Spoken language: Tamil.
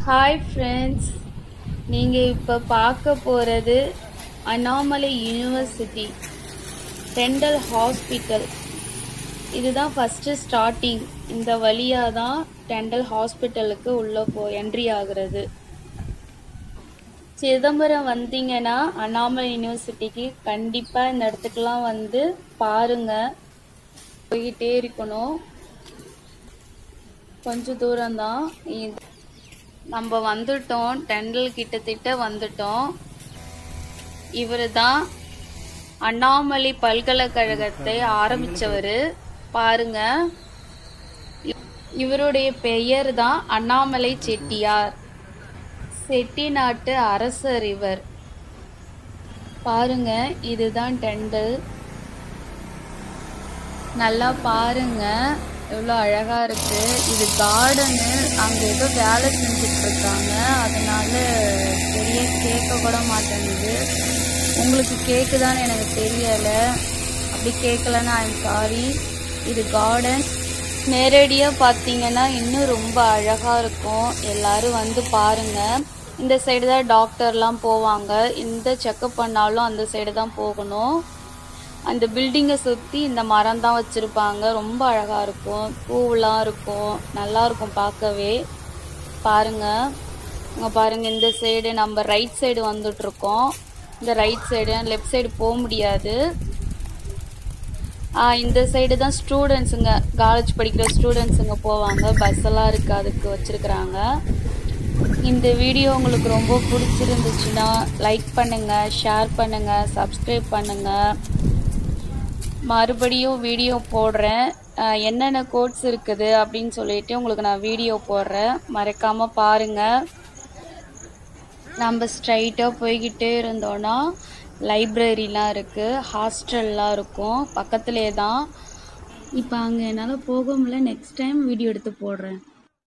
ஹாய் ஃப்ரெண்ட்ஸ் நீங்கள் இப்போ பார்க்க போகிறது அண்ணாமலை யூனிவர்சிட்டி டெண்டல் ஹாஸ்பிட்டல் இதுதான் ஃபஸ்ட்டு ஸ்டார்டிங் இந்த வழியாக தான் டெண்டல் ஹாஸ்பிட்டலுக்கு உள்ளே போ என்ட்ரி ஆகுறது சிதம்பரம் வந்தீங்கன்னா அண்ணாமலை யூனிவர்சிட்டிக்கு கண்டிப்பாக இந்த இடத்துக்குலாம் வந்து பாருங்கள் போய்கிட்டே இருக்கணும் கொஞ்சம் தூரம்தான் இது நம்ம வந்துட்டோம் டெண்டல் கிட்டத்தட்ட வந்துட்டோம் இவர் தான் அண்ணாமலை பல்கலைக்கழகத்தை ஆரம்பிச்சவர் பாருங்க இ- இவருடைய பெயர் தான் அண்ணாமலை செட்டியார் செட்டிநாட்டு அரசர் இவர் பாருங்க இதுதான் டெண்டல் நல்லா பாருங்க எவ்வளோ அழகா இருக்கு இது கார்டனு அங்க ஏதோ வேலை செஞ்சுட்டு இருக்காங்க அதனால பெரிய கேட்க கூட மாட்டேங்குது உங்களுக்கு கேக்குதான்னு எனக்கு தெரியல அப்படி கேட்கலன்னா ஐம் சாரி இது கார்டன் நேரடியாக பார்த்தீங்கன்னா இன்னும் ரொம்ப அழகாக இருக்கும் எல்லாரும் வந்து பாருங்க இந்த சைடு தான் டாக்டர்லாம் போவாங்க இந்த செக்கப் பண்ணாலும் அந்த சைடு தான் போகணும் அந்த பில்டிங்கை சுற்றி இந்த மரம் தான் வச்சுருப்பாங்க ரொம்ப அழகாக இருக்கும் பூவெலாம் இருக்கும் நல்லா இருக்கும் பார்க்கவே பாருங்க இங்கே பாருங்க இந்த சைடு நம்ம ரைட் சைடு வந்துட்ருக்கோம் இந்த ரைட் சைடு லெஃப்ட் சைடு போக முடியாது ஆ, இந்த சைடு தான் ஸ்டூடெண்ட்ஸுங்க காலேஜ் படிக்கிற ஸ்டூடெண்ட்ஸுங்க போவாங்க பஸ் எல்லாம் இருக்கு அதுக்கு வச்சிருக்கிறாங்க இந்த வீடியோ உங்களுக்கு ரொம்ப பிடிச்சிருந்துச்சுன்னா லைக் பண்ணுங்க ஷேர் பண்ணுங்க சப்ஸ்கிரைப் பண்ணுங்க மறுபடியும் வீடியோ போடுறேன் ஆ, என்னென்ன கோட்ஸ் இருக்குது அப்படின்னு சொல்லிட்டு உங்களுக்கு நான் வீடியோ போடுறேன் மறக்காம பாருங்க நம்ம ஸ்ட்ரைட்டாக போய்கிட்டே இருந்தோன்னா லைப்ரரிலாம் இருக்குது ஹாஸ்டல்லாம் இருக்கும் பக்கத்துலேயே தான் இப்போ அங்கே என்னால் போக முடியல நெக்ஸ்ட் டைம் வீடியோ எடுத்து போடுறேன்